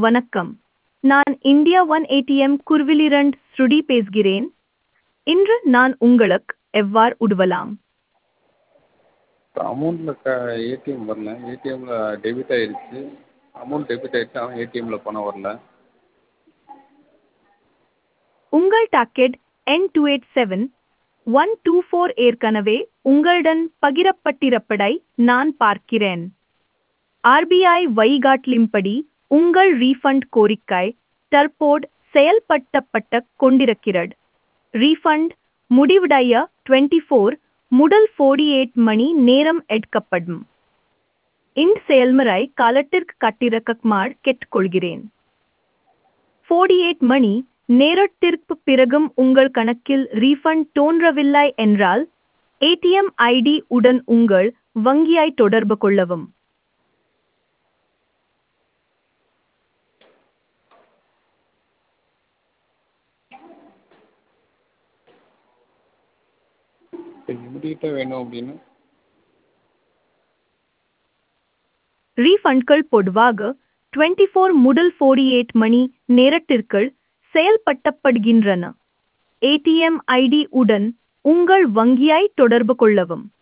வணக்கம் நான் India one ATM குர்விலிரண்ட் ஸ்ருடி பேசுகிறேன் இன்று நான் உங்களுக்கு எவ்வாறு உதவலாம் அமௌண்ட்டில் க ஏடிஎம் வரல ஏடிஎம்மில் டெபிட் ஆகிருச்சு அமௌண்ட் டெபிட் ஆகிருச்சு ஆனால் ஏடிஎம்மில் பணம் வரல உங்கள் டாக்கெட் என் two eight seven one two four ஏற்கனவே உங்களுடன் பகிரப்பட்டிருப்பதை நான் பார்க்கிறேன் ஆர்பிஐ வழிகாட்டலின்படி உங்கள் ரீஃபண்ட் கோரிக்கை தற்போது செயல்படுத்தப்பட்டு கொண்டிருக்கிறது ரீஃபண்ட் முடிவடைய டுவெண்ட்டி ஃபோர் முதல் ஃபோர்டி எயிட் மணி நேரம் எடுக்கப்படும் இந்த செயல்முறை காலத்திற்கு கட்டிறக்குமாறு கேட்டுக்கொள்கிறேன் ஃபோர்டி எயிட் மணி நேரத்திற்கு பிறகும் உங்கள் கணக்கில் ரீஃபண்ட் தோன்றவில்லை என்றால் ஏடிஎம் ஐடி உடன் உங்கள் வங்கியை தொடர்பு கொள்ளவும் இப்போ இமிடியேட்டாக வேணும் அப்படின்னா ரீஃபண்ட்கள் பொதுவாக டுவெண்ட்டி ஃபோர் முதல் ஃபோர்டி எயிட் மணி நேரத்திற்குள் செயல்படுத்தப்படுகின்றன ஏடிஎம் ஐடி உடன் உங்கள் வங்கியை தொடர்பு கொள்ளவும்